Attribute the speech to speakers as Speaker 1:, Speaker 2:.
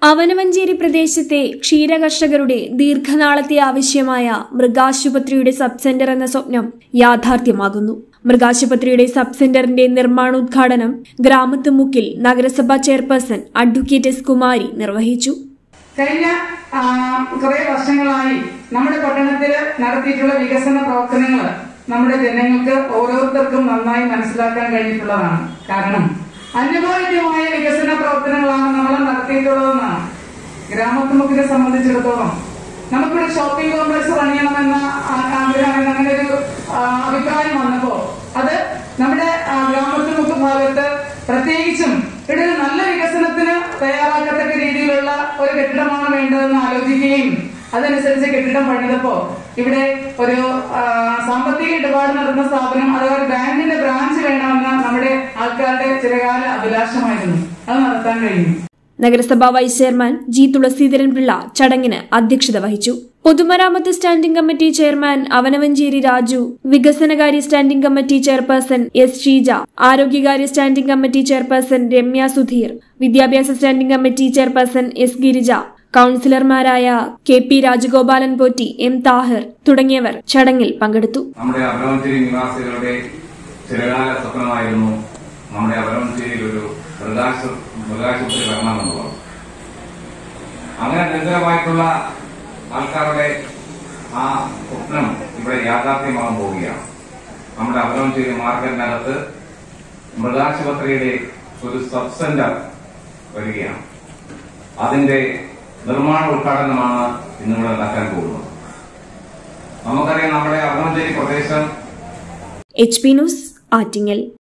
Speaker 1: അവനവഞ്ചേരി പ്രദേശത്തെ ക്ഷീരകർഷകരുടെ ദീർഘനാളത്തെ ആവശ്യമായ മൃഗാശുപത്രിയുടെ സബ് സെന്റർ എന്ന സ്വപ്നം യാഥാർത്ഥ്യമാകുന്നു മൃഗാശുപത്രിയുടെ സബ് സെന്ററിന്റെ നിർമ്മാണോദ്ഘാടനം ഗ്രാമത്തുമുക്കിൽ നഗരസഭാ ചെയർപേഴ്സൺ അഡ്വക്കേറ്റ് എസ് കുമാരി നിർവഹിച്ചു
Speaker 2: കഴിഞ്ഞ ആ, കുറെ വർഷങ്ങളായി നമ്മുടെ പട്ടണത്തിൽ നടത്തിയിട്ടുള്ള വികസന പ്രവർത്തനങ്ങൾ നമ്മുടെ ജനങ്ങൾക്ക് ഓരോരുത്തർക്കും നന്നായി മനസ്സിലാക്കാൻ കഴിഞ്ഞിട്ടുള്ളതാണ് കാരണം അനുഭവജ്ഞമായ വികസന പ്രവർത്തനങ്ങളാണ് നമ്മൾ നടത്തിയിട്ടുള്ളതെന്നാണ് ഗ്രാമത്തുമുക്കിനെ സംബന്ധിച്ചിടത്തോളം നമുക്കിവിടെ ഷോപ്പിംഗ് കോംപ്ലക്സ് പണിയണമെന്ന ആ- ആഗ്രഹം അങ്ങനെ ഒരു ആ, അഭിപ്രായം വന്നപ്പോ അത് നമ്മുടെ ആ, ഗ്രാമത്തുമുക്ക് ഭാഗത്ത് പ്രത്യേകിച്ചും ഇവിടെ ഒരു നല്ല വികസനത്തിന് തയ്യാറാക്കത്തക്ക രീതിയിലുള്ള ഒരു കെട്ടിടമാണ് വേണ്ടതെന്ന് ആലോചിക്കുകയും അതനുസരിച്ച് കെട്ടിടം പണിതപ്പോ ഇവിടെ ഒരു ആ, സാമ്പത്തിക ഇടപാട് നടത്തുന്ന സ്ഥാപനം അഥവാ ഒരു ബാങ്കിന്റെ ബ്രാഞ്ച് വേണമെന്ന നമ്മുടെ ആൾക്കാരുടെ ചിരകാല അഭിലാഷമായിരുന്നു അത് നടത്താൻ കഴിഞ്ഞു
Speaker 1: നഗരസഭാ vice chairman G Thulaseedharan Pillai ചടങ്ങിന് അധ്യക്ഷത വഹിച്ചു പൊതുമരാമത്ത് standing committee chairman Avanavancheri Raju വികസനകാര്യ standing committee chairperson S Sheeja ആരോഗ്യകാര്യ standing committee chairperson Ramya Sudheer വിദ്യാഭ്യാസ standing committee chairperson S Girija കൌൺസിലർമാരായ K P Rajagopalan Potti M Thahir തുടങ്ങിയവർ ചടങ്ങിൽ പങ്കെടുത്തു
Speaker 3: നമ്മുടെ അബലവഞ്ചേരി നിവാസികളുടെ ചിരകാല സ്വപ്നമായിരുന്നു നമ്മുടെ അബലവഞ്ചേരിയിൽ ഒരു മൃഗാശു മൃഗാശുപത്രി വരണമെന്നുള്ളത് അങ്ങനെ നിരന്തരമായിട്ടുള്ള ആൾക്കാരുടെ ആ സ്വപ്നം ഇവിടെ യാഥാർത്ഥ്യമാകാൻ പോവുകയാണ് നമ്മുടെ അബലവഞ്ചേരി മാർക്കറ്റിനകത്ത് മൃഗാശുപത്രിയുടെ ഒരു സബ് സെന്റർ വരികയാണ് അതിന്റെ നിർമ്മാണ ഉദ്ഘാടനമാണ് ഇന്നിവിടെ നടക്കാൻ പോകുന്നത് നമുക്കറിയാം നമ്മുടെ അബലവഞ്ചേരി പ്രദേശം
Speaker 1: എച്ച് പി ന്യൂസ് ആറ്റിങ്ങൽ